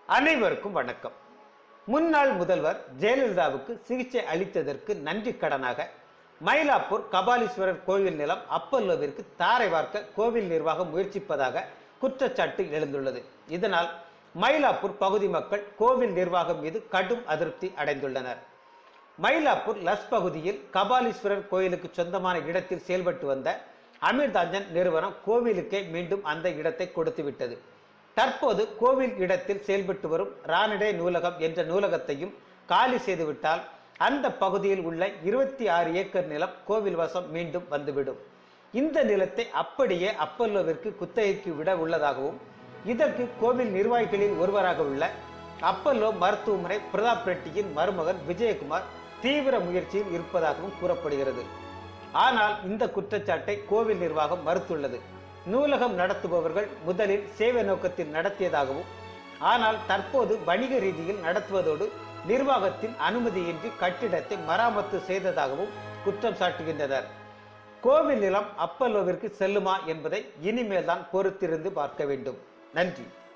அனைவருக்கும் வணக்கம் முன்னாள் முதல்வர் ஜெயலலிதாவுக்கு சிகிச்சை அளித்ததற்கு நன்றி கடனாக மயிலாப்பூர் கபாலீஸ்வரர் கோவில் நிலம் அப்பல்லோவிற்கு தாரை வார்க்க கோவில் நிர்வாகம் முயற்சிப்பதாக குற்றச்சாட்டு எழுந்துள்ளது இதனால் மயிலாப்பூர் பகுதி மக்கள் கோவில் நிர்வாகம் மீது கடும் அதிருப்தி அடைந்துள்ளனர் மயிலாப்பூர் லஸ் பகுதியில் கபாலீஸ்வரர் கோயிலுக்கு சொந்தமான இடத்தில் செயல்பட்டு வந்த அமீர்தாஞ்சன் நிறுவனம் கோவிலுக்கே மீண்டும் அந்த இடத்தை கொடுத்து விட்டது தற்போது கோவில் இடத்தில் செயல்பட்டு வரும் ராணிடே நூலகம் என்ற நூலகத்தையும் காலி செய்துவிட்டால் அந்த பகுதியில் உள்ள இருபத்தி ஆறு ஏக்கர் நிலம் கோவில் வசம் மீண்டும் வந்துவிடும் இந்த நிலத்தை அப்படியே அப்பல்லோவிற்கு குத்தகைக்கு விட உள்ளதாகவும் இதற்கு கோவில் நிர்வாகிகளில் ஒருவராக உள்ள அப்பல்லோ மருத்துவமனை பிரதாப் ரெட்டியின் மருமகன் விஜயகுமார் தீவிர முயற்சியில் இருப்பதாகவும் கூறப்படுகிறது ஆனால் இந்த குற்றச்சாட்டை கோவில் நிர்வாகம் மறுத்துள்ளது நூலகம் நடத்துபவர்கள் முதலில் சேவை நோக்கத்தில் நடத்தியதாகவும் ஆனால் தற்போது வணிக ரீதியில் நடத்துவதோடு நிர்வாகத்தின் அனுமதியின்றி கட்டிடத்தை மராமத்து செய்ததாகவும் குற்றம் சாட்டுகின்றனர் கோவில் நிலம் அப்பல்லோவிற்கு செல்லுமா என்பதை இனிமேல் தான் பொறுத்திருந்து பார்க்க வேண்டும் நன்றி